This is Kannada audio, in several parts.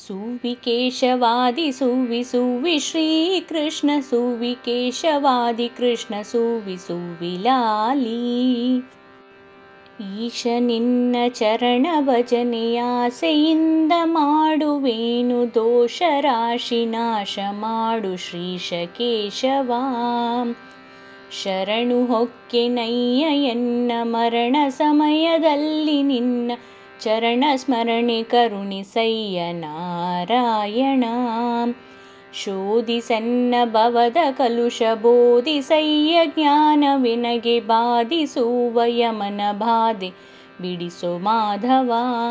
ಸುವಿ ಕೇಶವಾದಿ ಸುವಿ ಸುವಿ ಶ್ರೀಕೃಷ್ಣ ಸುವಿ ಕೇಶವಾದಿ ಕೃಷ್ಣ ಸುವಿ ಸುವಿ ಲಾಲಿ ಈಶ ನಿನ್ನ ಚರಣ ಭಜನೆಯಾಸೆಯಿಂದ ಮಾಡುವೇನು ದೋಷ ರಾಶಿ ನಾಶ ಮಾಡು ಶ್ರೀಶ ಕೇಶವ ಶರಣು ಹೊಕ್ಕೆನಯ್ಯ ಎನ್ನ ಮರಣ ಸಮಯದಲ್ಲಿ ನಿನ್ನ ಚರಣ ಸ್ಮರಣೆ ಕರುಣಿಸಯ್ಯ ನಾರಾಯಣ ಶೋಧಿಸನ್ನ ಭವದ ಕಲುಷ ಬೋಧಿಸಯ್ಯ ಜ್ಞಾನವಿನಗೆ ಬಾಧಿಸುವ ಯಮನ ಬಾಧೆ ಬಿಡಿಸೋ ಮಾಧವ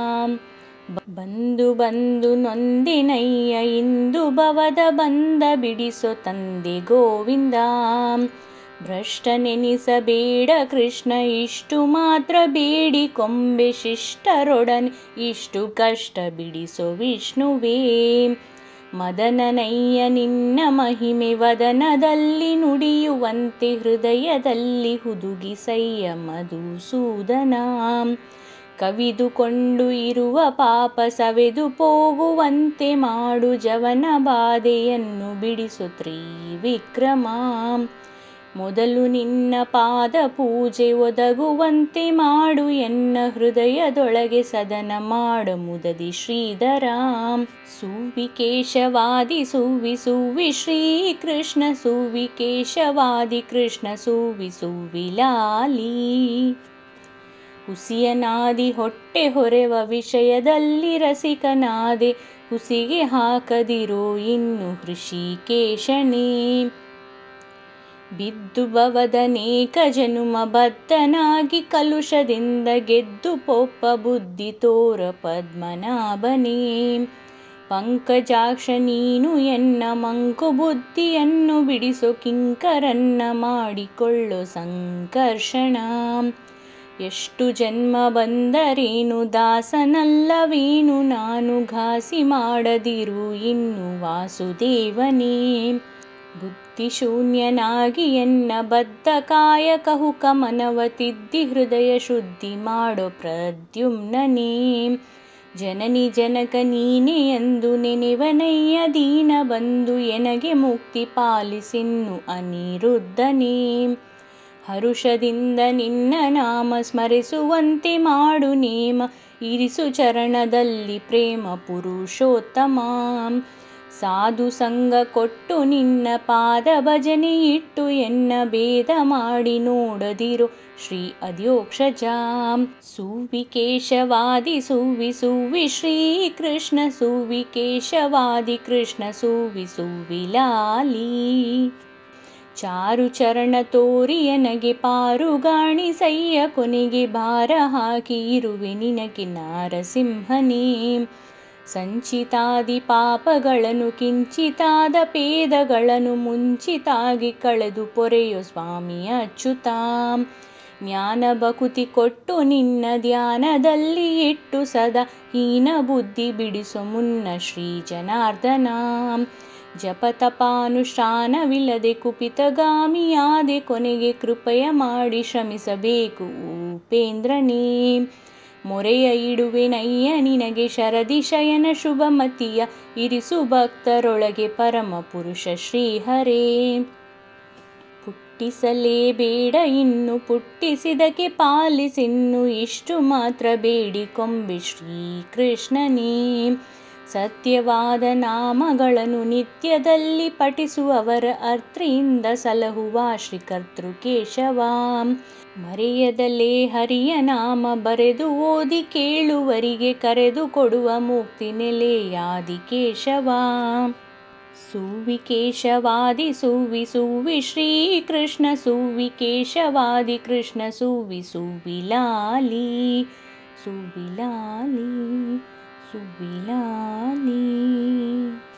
ಬಂದು ಬಂದು ನೊಂದಿನಯ್ಯ ಇಂದು ಭವದ ಬಂದ ಬಿಡಿಸೋ ತಂದೆ ಗೋವಿಂದ ಭ್ರಷ್ಟ ನೆನಿಸಬೇಡ ಕೃಷ್ಣ ಇಷ್ಟು ಮಾತ್ರ ಬೇಡಿ ಕೊಂಬೆ ಶಿಷ್ಟರೊಡನೆ ಇಷ್ಟು ಕಷ್ಟ ಬಿಡಿಸೋ ವಿಷ್ಣುವೇ ಮದನನಯ್ಯ ನಿನ್ನ ಮಹಿಮೆ ವದನದಲ್ಲಿ ನುಡಿಯುವಂತೆ ಹೃದಯದಲ್ಲಿ ಹುದುಗಿಸಯ್ಯ ಮಧುಸೂದನ ಕವಿದುಕೊಂಡು ಇರುವ ಪಾಪ ಸವೆದು ಹೋಗುವಂತೆ ಮಾಡು ಜವನ ಬಾಧೆಯನ್ನು ಬಿಡಿಸು ತ್ರಿವಿಕ್ರಮ ಮೊದಲು ನಿನ್ನ ಪಾದ ಪೂಜೆ ಒದಗುವಂತೆ ಮಾಡು ಎನ್ನ ಹೃದಯದೊಳಗೆ ಸದನ ಮಾಡ ಮುದದಿ ಶ್ರೀಧರ ಸುವಿ ಕೇಶವಾದಿ ಸುವಿ ಸುವಿ ಶ್ರೀಕೃಷ್ಣ ಸುವಿ ಕೇಶವಾದಿ ಕೃಷ್ಣ ಸುವಿ ಸುವಿ ಲಾಲಿ ಹುಸಿಯನಾದಿ ಹೊಟ್ಟೆ ಹೊರೆವ ವಿಷಯದಲ್ಲಿ ರಸಿಕನಾದೆ ಹುಸಿಗೆ ಹಾಕದಿರೋ ಇನ್ನು ಹೃಷಿಕೇಶನೇ ಬಿದ್ದು ಭವದನೇಕ ಜನುಮ ಬದ್ಧನಾಗಿ ಕಲುಷದಿಂದ ಗೆದ್ದು ಪೊಪ್ಪ ಬುದ್ಧಿ ತೋರ ಪದ್ಮನಾಭನೇ ಪಂಕಜಾಕ್ಷ ನೀನು ಎನ್ನ ಮಂಕು ಬುದ್ಧಿಯನ್ನು ಬಿಡಿಸೋ ಕಿಂಕರನ್ನ ಮಾಡಿಕೊಳ್ಳೋ ಸಂಕರ್ಷಣ ಎಷ್ಟು ಜನ್ಮ ಬಂದರೇನು ದಾಸನಲ್ಲವೇನು ನಾನು ಘಾಸಿ ಮಾಡದಿರು ಇನ್ನು ವಾಸುದೇವನೇ ಬುದ್ಧಿಶೂನ್ಯನಾಗಿ ಎನ್ನ ಬದ್ಧ ಕಾಯ ಕಹುಕ ಮನವ ತಿದ್ದಿ ಹೃದಯ ಶುದ್ಧಿ ಮಾಡೋ ಪ್ರದ್ಯುಮ್ನನೇ ಜನನಿ ಜನಕ ನೀನೆ ಎಂದು ನೆನೆವನಯ್ಯ ದೀನ ಬಂದು ಎನಗೆ ಮುಕ್ತಿ ಪಾಲಿಸಿನ್ನು ಅನಿರುದ್ಧನೇ ಹರುಷದಿಂದ ನಿನ್ನ ನಾಮ ಸ್ಮರಿಸುವಂತೆ ಮಾಡು ನೇಮ ಇರಿಸು ಚರಣದಲ್ಲಿ ಪ್ರೇಮ ಪುರುಷೋತ್ತಮ ಸಾಧು ಸಂಗ ಕೊಟ್ಟು ನಿನ್ನ ಪಾದ ಭಜನೆ ಇಟ್ಟು ಎನ್ನ ಭೇದ ಮಾಡಿ ನೋಡದಿರು ಶ್ರೀ ಅದ್ಯೋಕ್ಷಜ ಸುವಿ ಕೇಶವಾದಿ ಸುವಿ ಸುವಿ ಶ್ರೀಕೃಷ್ಣ ಸುವಿ ಕೇಶವಾದಿ ಕೃಷ್ಣ ಸುವಿ ಸುವಿ ಲಾಲಿ ಚಾರು ಚರಣ ತೋರಿ ಎನಗೆ ಪಾರುಗಾಣಿಸಯ್ಯ ಕೊನೆಗೆ ಭಾರ ಹಾಕಿ ಇರುವೆ ನಿನಗೆ ನಾರಸಿಂಹನೇ ಸಂಚಿತಾದಿ ಪಾಪಗಳನ್ನು ಕಿಂಚಿತಾದ ಪೇದಗಳನ್ನು ಮುಂಚಿತಾಗಿ ಕಳೆದು ಪೊರೆಯೋ ಸ್ವಾಮಿ ಅಚ್ಯುತ ಜ್ಞಾನ ಬಕುತಿ ಕೊಟ್ಟು ನಿನ್ನ ಧ್ಯಾನದಲ್ಲಿ ಇಟ್ಟು ಸದಾ ಹೀನ ಬುದ್ಧಿ ಬಿಡಿಸೋ ಮುನ್ನ ಶ್ರೀ ಜನಾರ್ದನ ಜಪತಪಾನುಷ್ಠಾನವಿಲ್ಲದೆ ಕುಪಿತಗಾಮಿಯಾದೆ ಕೊನೆಗೆ ಕೃಪಯ ಮಾಡಿ ಶ್ರಮಿಸಬೇಕು ಉಪೇಂದ್ರನೇ ಮೊರೆಯ ಇಡುವೆನಯ್ಯ ನಿನಗೆ ಶರದಿ ಶಯನ ಶುಭಮತಿಯ ಇರಿಸು ಭಕ್ತರೊಳಗೆ ಪರಮ ಪುರುಷ ಶ್ರೀಹರೇ ಪುಟ್ಟಿಸಲೇಬೇಡ ಇನ್ನು ಪುಟ್ಟಿಸಿದಕ್ಕೆ ಪಾಲಿಸಿನ್ನು ಇಷ್ಟು ಮಾತ್ರ ಬೇಡಿ ಕೊಂಬೆ ಶ್ರೀಕೃಷ್ಣನೇ ಸತ್ಯವಾದ ನಾಮಗಳನ್ನು ನಿತ್ಯದಲ್ಲಿ ಪಠಿಸುವವರ ಅರ್ಥಿಯಿಂದ ಸಲಹುವ ಶ್ರೀಕರ್ತೃ ಕೇಶವ ಮರೆಯದಲೇ ಹರಿಯ ನಾಮ ಬರೆದು ಓದಿ ಕೇಳುವರಿಗೆ ಕರೆದು ಕೊಡುವ ಮುಕ್ತಿ ನೆಲೆಯಾದಿ ಕೇಶವ ಸುವಿ ಕೇಶವಾದಿ ಸುವಿ ಸುವಿ ಶ್ರೀಕೃಷ್ಣ ಸುವಿ ಕೇಶವಾದಿ ಕೃಷ್ಣ ಸುವಿ ಸುವಿ ಲಾಲಿ ಸುವಿ ಲಾಲಿ ಸುವಿ ಲಾಲಿ